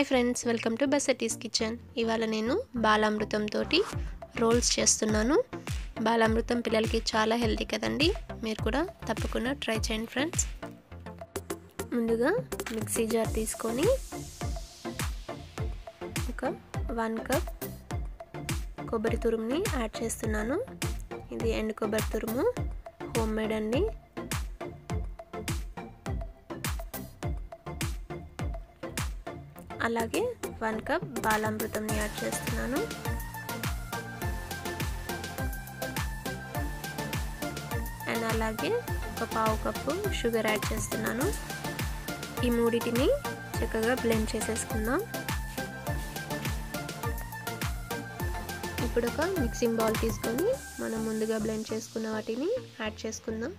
hi friends welcome to besties kitchen ఇవాళ నేను బాలామృతం తోటి రోల్స్ చేస్తున్నాను బాలామృతం పిల్లలకి చాలా హెల్తీ కదండి మీరు కూడా తప్పకుండా ట్రై చేయండి ఫ్రెండ్స్ ముందుగా మిక్సీ జార్ తీసుకొని ఒక వన్ కప్ కొబ్బరి తురుముని యాడ్ చేస్తున్నాను ఇది ఎండు కొబ్బరి తురుము హోమ్ మేడ్ అండి అలాగే వన్ కప్ బాలామృతంని యాడ్ చేస్తున్నాను అండ్ అలాగే ఒక పావు కప్పు షుగర్ యాడ్ చేస్తున్నాను ఈ మూడిటిని చక్కగా బ్లెండ్ చేసేసుకుందాం ఇప్పుడు ఒక మిక్సింగ్ బౌల్ తీసుకొని మనం ముందుగా బ్లెండ్ చేసుకున్న వాటిని యాడ్ చేసుకుందాం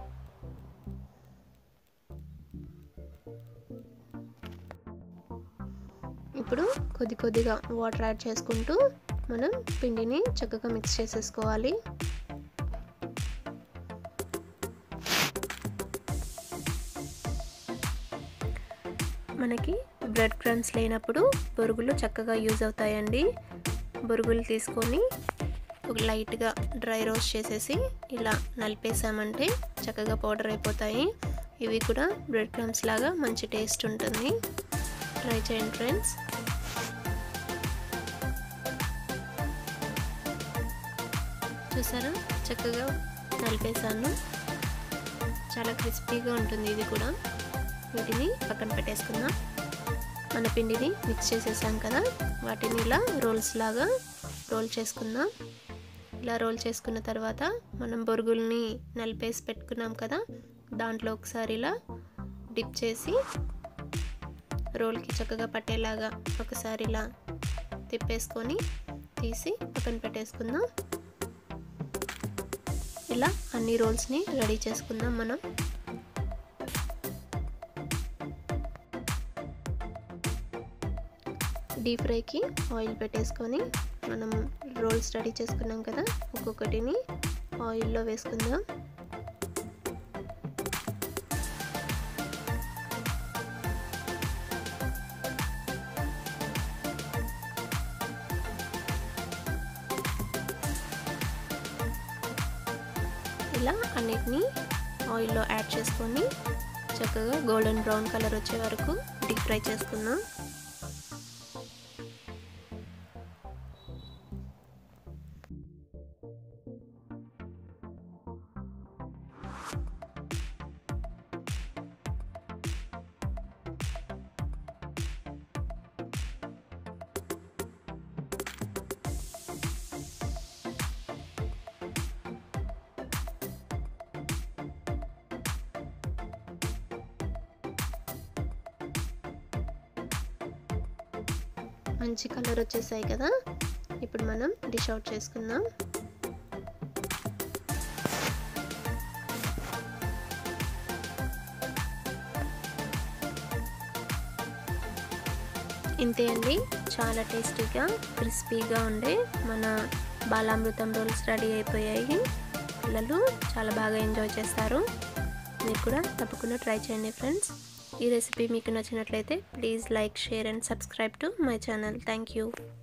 ఇప్పుడు కొద్ది కొద్దిగా వాటర్ యాడ్ చేసుకుంటూ మనం పిండిని చక్కగా మిక్స్ చేసేసుకోవాలి మనకి బ్రెడ్ క్రమ్స్ లేనప్పుడు బొరుగులు చక్కగా యూజ్ అవుతాయండి బొరుగులు తీసుకొని ఒక లైట్గా డ్రై రోస్ట్ చేసేసి ఇలా నలిపేసామంటే చక్కగా పౌడర్ అయిపోతాయి ఇవి కూడా బ్రెడ్ క్రమ్స్ లాగా మంచి టేస్ట్ ఉంటుంది ట్రై చేయండి ఫ్రెండ్స్ చూసారా చక్కగా నలిపేసాను చాలా క్రిస్పీగా ఉంటుంది ఇది కూడా వీటిని పక్కన పెట్టేసుకుందాం మన పిండిని మిక్స్ చేసేసాం కదా వాటిని ఇలా రోల్స్ లాగా రోల్ చేసుకుందాం ఇలా రోల్ చేసుకున్న తర్వాత మనం బొరుగుల్ని నలిపేసి పెట్టుకున్నాం కదా దాంట్లో ఒకసారి ఇలా డిప్ చేసి రోల్కి చక్కగా పట్టేలాగా ఒకసారి ఇలా తిప్పేసుకొని తీసి పక్కన పెట్టేసుకుందాం ఇలా అన్ని రోల్స్ని రెడీ చేసుకుందాం మనం డీప్ ఫ్రైకి ఆయిల్ పెట్టేసుకొని మనం రోల్స్ రెడీ చేసుకున్నాం కదా ఒక్కొక్కటిని ఆయిల్లో వేసుకుందాం ఇలా అన్నిటినీ ఆయిల్లో యాడ్ చేసుకొని చక్కగా గోల్డెన్ బ్రౌన్ కలర్ వచ్చే వరకు డీప్ ఫ్రై చేసుకుందాం మంచి కలర్ వచ్చేసాయి కదా ఇప్పుడు మనం డిష్ అవుట్ చేసుకుందాం ఇంతే అండి చాలా టేస్టీగా క్రిస్పీగా ఉండే మన బాలామృతం రోల్స్ రెడీ అయిపోయాయి పిల్లలు చాలా బాగా ఎంజాయ్ చేస్తారు మీరు కూడా తప్పకుండా ట్రై చేయండి ఫ్రెండ్స్ ఈ రెసిపీ మీకు నచ్చినట్లయితే please like share and subscribe to my channel thank you